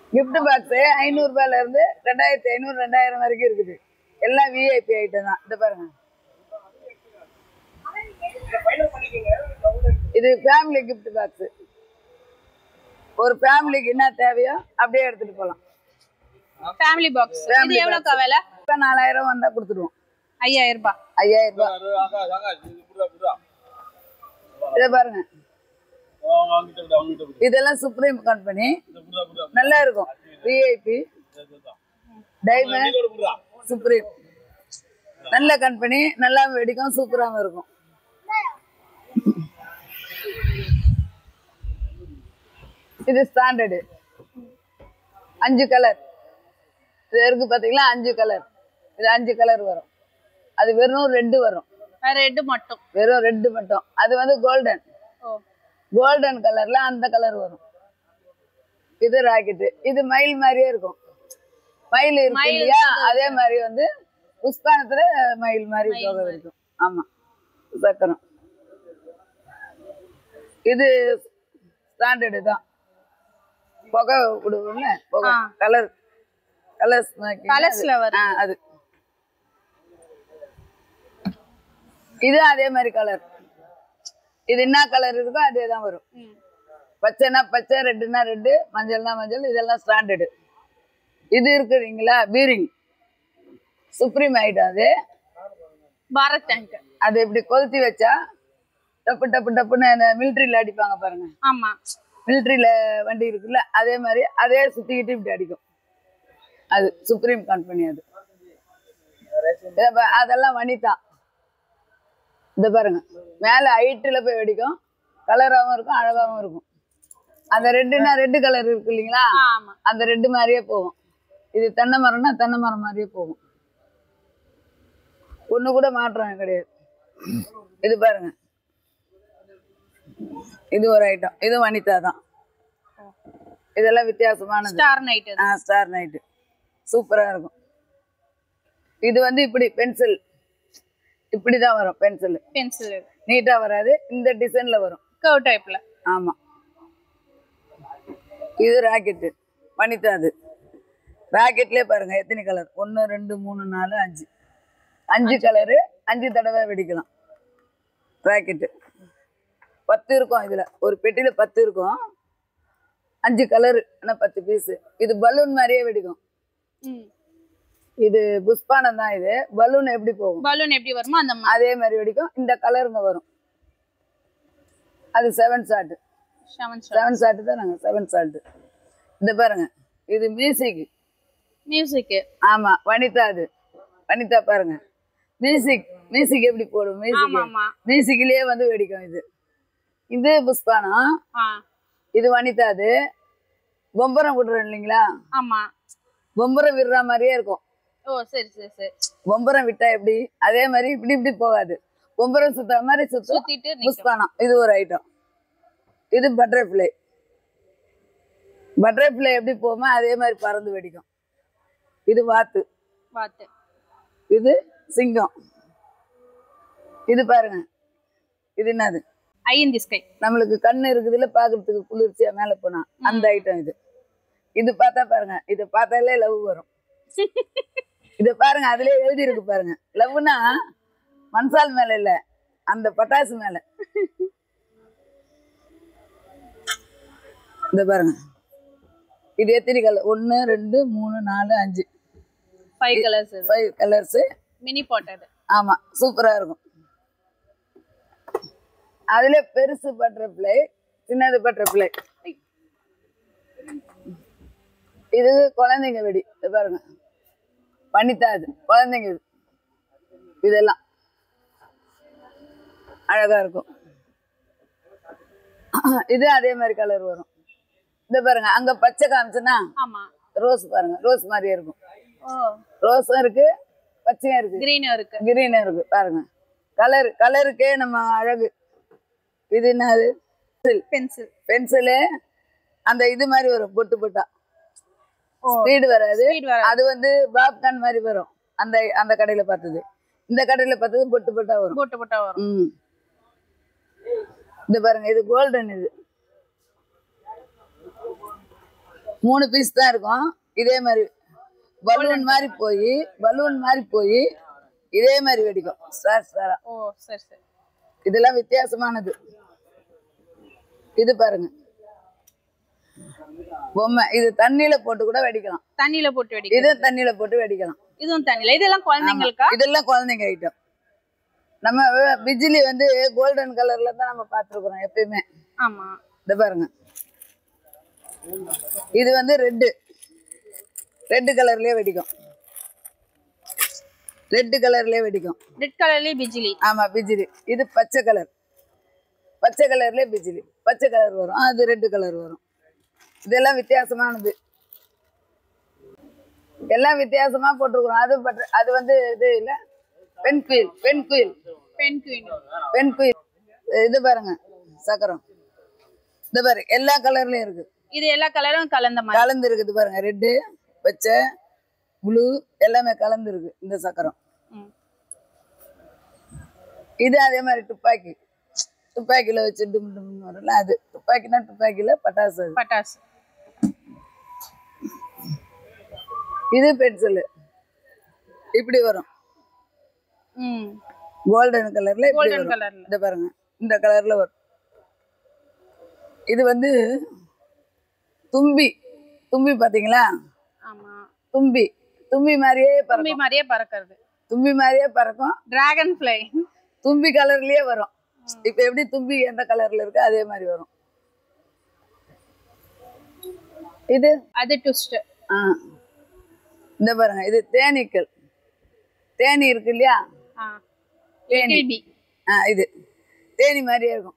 Gift box ஐநூறு ரூபாயில இருந்து ரெண்டாயிரத்தி ஐநூறு ரெண்டாயிரம் வரைக்கும் இருக்குது எல்லாம் விஐபி ஐட்டம் தான் இந்த பாருங்க இது ஃபேமிலி கிஃப்ட் பாக்ஸ் ஒரு ஃபேமிலிக்கு என்ன தேவையோ அப்படியே எடுத்துட்டு போகலாம் ஃபேமிலி பாக்ஸ் இது Family எவ்வளோக்கா விலை இப்போ நாலாயிரம் வந்தா கொடுத்துருவோம் ஐயாயிரம் ரூபாய் ஐயாயிரம் ரூபாய் இதை பாருங்க இதெல்லாம் சுப்ரீம் கம்பெனி நல்லா இருக்கும் விஐபி டைமண்ட் சுப்ரீம் நல்ல கம்பெனி நல்லா வெடிக்கும் சூப்பராகவும் இருக்கும் இது ஸ்டாண்டர்டு அஞ்சு கலர் இது இருக்கு பார்த்தீங்களா அஞ்சு கலர் இது அஞ்சு கலர் வரும் அது வெறும் ரெட்டு வரும் ரெட்டு மட்டும் வெறும் ரெட்டு மட்டும் அது வந்து கோல்டன் ஓ கோல்டன் கலர்ல அந்த கலர் வரும் இது ராக்கெட்டு இது மயில் மாதிரியே இருக்கும் மயில் இருக்கு மயில் இல்லையா அதே மாதிரி வந்து புஷ்பானத்துல மயில் மாதிரி தொகை இருக்கும் ஆமா சக்கரம் இது ஸ்டாண்டர்டு தான் புகை விடுவோம்ல புகை ஆ. கலர் கலர்ஸ் கலர்ஸ்ல வரும் அது இது அதே மாதிரி கலர் இது என்ன கலர் இருக்கோ அதே தான் வரும் ம். பச்சைனா பச்சை ரெட்டுனா ரெட்டு மஞ்சள்னா மஞ்சள் இதெல்லாம் ஸ்டாண்டர்டு இது இருக்குறீங்களா பீரிங் சுப்ரீம் ஐட்டம் அது பாரத் டேங்க் அது இப்படி கொளுத்தி வச்சா டப்பு டப்பு டப்புன்னு இந்த மிலிட்ரியில் அடிப்பாங்க பாருங்க ஆமா மிலிட்ரியில் வண்டி இருக்குல்ல அதே மாதிரி அதே சுற்றிக்கிட்டு இப்படி அடிக்கும் அது சுப்ரீம் கம்பெனி அது இதை பா- அதெல்லாம் வனிதா இந்த பாருங்க மேலே ஹைட்டில் போய் வெடிக்கும் கலராகவும் இருக்கும் அழகாகவும் இருக்கும் அந்த ரெட்டுனா ரெட்டு கலர் இருக்கு இல்லைங்களா ஆமா அந்த ரெட்டு மாதிரியே போகும் இது தென்னை மரம்னா தென்னை மரம் மாதிரியே போகும் ஒண்ணு கூட மாற்றம் கிடையாது இது பாருங்க இது ஒரு ஐட்டம் இது வனிதா தான் இதெல்லாம் வித்தியாசமானது ஸ்டார் நைட் ஆ ஸ்டார் நைட்டு சூப்பரா இருக்கும் இது வந்து இப்படி பென்சில் இப்படி தான் வரும் பென்சில் பென்சில் நீட்டா வராது இந்த டிசைன்ல வரும் கர்வ் டைப்ல ஆமா இது ராக்கெட்டு வனிதா அது ராக்கெட்லயே பாருங்க எத்தனை கலர் ஒன்று ரெண்டு மூணு நாலு அஞ்சு அஞ்சு கலரு அஞ்சு தடவை வெடிக்கலாம் ராக்கெட்டு பத்து இருக்கும் இதுல ஒரு பெட்டியில பத்து இருக்கும் அஞ்சு கலரு ஆனால் பத்து பீஸு இது பலூன் மாதிரியே வெடிக்கும் ம் இது புஷ்பானம் தான் இது பலூன் எப்படி போகும் பலூன் எப்படி வருமோ அந்த மாதிரி அதே மாதிரி வெடிக்கும் இந்த கலருங்க வரும் அது seven shot seven seven shot தான் நாங்கள் செவன் ஷாட்டு இந்த பாருங்க இது மியூசிக் மியூசிக் ஆமா வனிதா அது வனிதா பாருங்க மியூசிக் மியூசிக் எப்படி போடும் ஆமா மியூசிக் ஆமா மியூசிக்லயே வந்து வெடிக்கும் இது இது புஷ்பானம் ஆ இது வனிதா அது பொம்பரம் விடுறோம் இல்லைங்களா ஆமா பொம்பரம் விடுற மாதிரியே இருக்கும் ஓ சரி சரி சரி பொம்பரம் விட்டா எப்படி அதே மாதிரி இப்படி இப்படி போகாது பொம்பரம் சுத்துற மாதிரி சுத்தும் சுத்திட்டு நிக்கும். புஷ்பானம் இது ஒரு ஐட்டம் இது பட்டர்ஃப்ளை பட்டர்ஃப்ளை எப்படி போகுமோ அதே மாதிரி பறந்து வெடிக்கும் இது வாத்து பார்த்து இது சிங்கம் இது பாருங்க இது என்னது ஐ இன் தி ஸ்கை நம்மளுக்கு கண்ணு இருக்குதுல பாக்குறதுக்கு குளிர்ச்சியா மேல போனா அந்த ஐட்டம் இது இது பார்த்தா பாருங்க இத பார்த்தாலே லவ் வரும் இத பாருங்க அதுலயே எழுதி இருக்கு பாருங்க லவ்னா மன்சால் மேல இல்ல அந்த பட்டாசு மேல இந்த பாருங்க இது எத்தனை கலர் ஒன்னு ரெண்டு மூணு நாலு அஞ்சு ஃபைவ் கலர்ஸ் இது ஃபைவ் கலர்ஸ் மினி பாட் அது ஆமா சூப்பரா இருக்கும் அதுல பெருசு பட்டர்ஃப்ளை சின்னது பட்டர்ஃப்ளை இது குழந்தைங்க வெடி இது பாருங்க பண்ணித்தா இது குழந்தைங்க இது இதெல்லாம் அழகா இருக்கும் இது அதே மாதிரி கலர் வரும் இந்த பாருங்க அங்க பச்சை காமிச்சுன்னா ஆமா ரோஸ் பாருங்க ரோஸ் மாதிரியே இருக்கும் ஓ ரோஸும் இருக்கு பச்சையும் இருக்கு கிரீனும் இருக்கு கிரீன் இருக்கு பாருங்க கலர் கலருக்கே நம்ம அழகு இது என்னது பென்சில் பென்சிலு அந்த இது மாதிரி வரும் பொட்டு பொட்டா ஓ ஸ்பீடு வராது ஸ்பீட் வர அது வந்து பாப்கார்ன் மாதிரி வரும் அந்த அந்த கடையில பார்த்தது இந்த கடையில பார்த்தது பொட்டு பொட்டா வரும் போட்டு போட்டா வரும் ம் இது பாருங்க இது கோல்டன் இது மூணு பீஸ் தான் இருக்கும் இதே மாதிரி பலூன் மாதிரி போய் பலூன் மாதிரி போய் இதே மாதிரி வெடிக்கும் ஸ்டார் ஸ்டாரா ஓ சரி சரி இதெல்லாம் வித்தியாசமானது இது பாருங்க பொம்மை இது தண்ணியில போட்டு கூட வெடிக்கலாம் தண்ணியில போட்டு வெடிக்கும் இது தண்ணியில போட்டு வெடிக்கலாம் இதுவும் தண்ணியில இதெல்லாம் குழந்தைங்களுக்கா இதெல்லாம் குழந்தைங்க ஐட்டம் நம்ம பிஜிலி வந்து கோல்டன் கலர்ல தான் நம்ம பார்த்துருக்குறோம் எப்பயுமே ஆமா இந்த பாருங்க இது வந்து ரெட்டு ரெட்டு கலர்லயே வெடிக்கும் ரெட்டு கலர்லயே வெடிக்கும் ரெட் கலர்லயே பிஜிலி ஆமா பிஜிலி இது பச்சை கலர் பச்சை கலர்லயே பிஜிலி பச்சை கலர் வரும் அது ரெட்டு கலர் வரும் இதெல்லாம் வித்தியாசமானது எல்லாம் வித்தியாசமா போட்டிருக்கிறோம் அது பட் அது வந்து இது இல்ல பெண் குயில் பெண் குயில் பென் குயின் பெண் குயில் இது பாருங்க சக்கரம் இது பாரு எல்லா கலர்லயும் இருக்கு இது எல்லா கலரும் கலந்த மாதிரி கலந்து இருக்குது பாருங்க ரெட்டு பச்சை ப்ளூ எல்லாமே கலந்து இருக்கு இந்த சக்கரம் ம். இது அதே மாதிரி துப்பாக்கி துப்பாக்கியில வச்சு டும் டும்னு வரும்ல அது துப்பாக்கினா துப்பாக்கியில பட்டாசு அது பட்டாசு இது பென்சில் இப்படி வரும் ம் கோல்டன் கலர்ல இப்படி கோல்டன் வரும் கலர்ல இந்த பாருங்க இந்த கலர்ல வரும் இது வந்து தும்பி தும்பி பாத்தீங்களா ஆமா தும்பி தும்பி மாதிரியே தும்பி பறக்கும் மாதிரியே பறக்கிறது தும்பி மாதிரியே பறக்கும் டிராகன் ஃப்ளை தும்பி கலர்லயே வரும் இப்ப எப்படி தும்பி எந்த கலர்ல இருக்கோ அதே மாதிரி வரும் இது அது ட்விஸ்ட் ஆ இந்த பாருங்க இது தேனீக்கள் தேனி இருக்கு இல்லையா ஆ தேனி லிட்டில் பி ஆ இது தேனி மாதிரியே இருக்கும்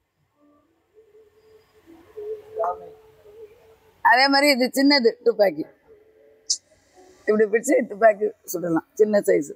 அதே மாதிரி இது சின்னது துப்பாக்கி இப்படி பிடிச்சு துப்பாக்கி சுடலாம் சின்ன சைஸ்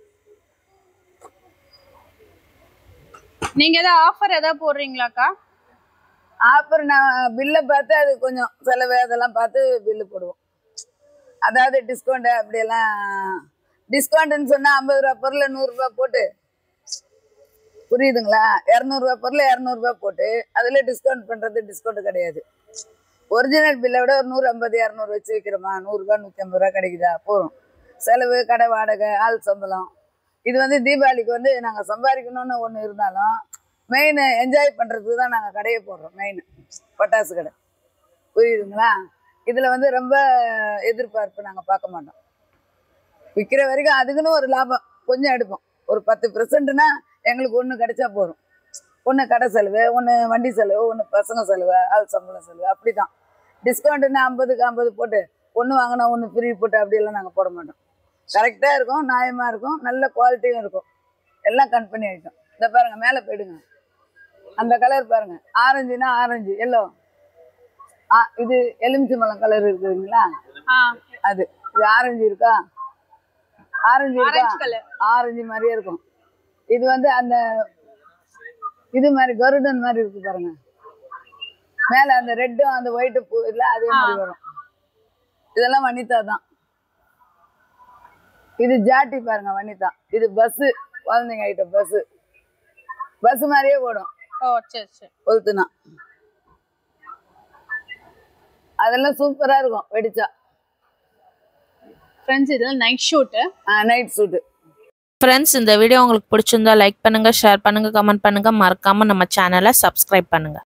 நீங்க ஏதாவது ஆஃபர் ஏதாவது போடுறீங்களாக்கா அப்புறம் நான் பில்லை பார்த்து அது கொஞ்சம் செலவு அதெல்லாம் பார்த்து பில்லு போடுவோம் அதாவது டிஸ்கவுண்ட் அப்படியெல்லாம் டிஸ்கவுண்ட்னு சொன்னால் ஐம்பது ரூபா பொருளை நூறுரூவா போட்டு புரியுதுங்களா இரநூறுவா பொருளை இரநூறுபா போட்டு அதில் டிஸ்கவுண்ட் பண்ணுறது டிஸ்கவுண்ட் கிடையாது ஒரிஜினல் பில்லை விட ஒரு நூறு ஐம்பது இரநூறு வச்சு விற்கிறோமா நூறுரூபா நூற்றி ஐம்பது ரூபா கிடைக்குதா போதும் செலவு கடை வாடகை ஆள் சம்பளம் இது வந்து தீபாவளிக்கு வந்து நாங்கள் சம்பாதிக்கணும்னு ஒன்று இருந்தாலும் மெயின் என்ஜாய் பண்ணுறதுக்கு தான் நாங்கள் கடையை போடுறோம் மெயின் பட்டாசு கடை புரியுதுங்களா இதில் வந்து ரொம்ப எதிர்பார்ப்பு நாங்கள் பார்க்க மாட்டோம் விற்கிற வரைக்கும் அதுக்குன்னு ஒரு லாபம் கொஞ்சம் எடுப்போம் ஒரு பத்து பெர்சன்ட்னா எங்களுக்கு ஒன்று கிடைச்சா போதும் ஒன்று கடை செலவு ஒன்று வண்டி செலவு ஒன்று பசங்க செலவு ஆள் சம்பளம் செலவு அப்படி தான் டிஸ்கவுண்ட்டுன்னு ஐம்பதுக்கு ஐம்பது போட்டு ஒன்று வாங்கினா ஒன்று ஃப்ரீ போட்டு அப்படியெல்லாம் நாங்கள் போட மாட்டோம் கரெக்டாக இருக்கும் நியாயமாக இருக்கும் நல்ல குவாலிட்டியும் இருக்கும் எல்லாம் கம்பெனி ஐட்டம் இந்த பாருங்கள் மேலே போயிடுங்க அந்த கலர் பாருங்கள் ஆரஞ்சுனா ஆரஞ்சு எல்லோ ஆ இது எலுமிச்சம்பழம் கலர் இருக்குதுங்களா ஆ அது இது ஆரஞ்சு இருக்கா ஆரஞ்சு இருக்கா ஆரஞ்சு கலர் ஆரஞ்சு மாதிரியே இருக்கும் இது வந்து அந்த இது மாதிரி கருடன் மாதிரி இருக்கு பாருங்க மேல அந்த ரெட்டும் அந்த ஒயிட்டு பூ இல்ல அதே மாதிரி வரும் இதெல்லாம் வனிதா தான் இது ஜாட்டி பாருங்க வனிதா இது பஸ் குழந்தைங்க ஐட்டம் பஸ் பஸ் மாதிரியே ஓடும் ஓ சரி சரி கொளுத்துனா அதெல்லாம் சூப்பரா இருக்கும் வெடிச்சா ஃப்ரெண்ட்ஸ் இதெல்லாம் night shoot night shoot friends இந்த வீடியோ உங்களுக்கு பிடிச்சிருந்தா லைக் பண்ணுங்க ஷேர் பண்ணுங்க கமெண்ட் பண்ணுங்க மறக்காம நம்ம சேனலை சப்ஸ்கிரைப் பண்ணுங்க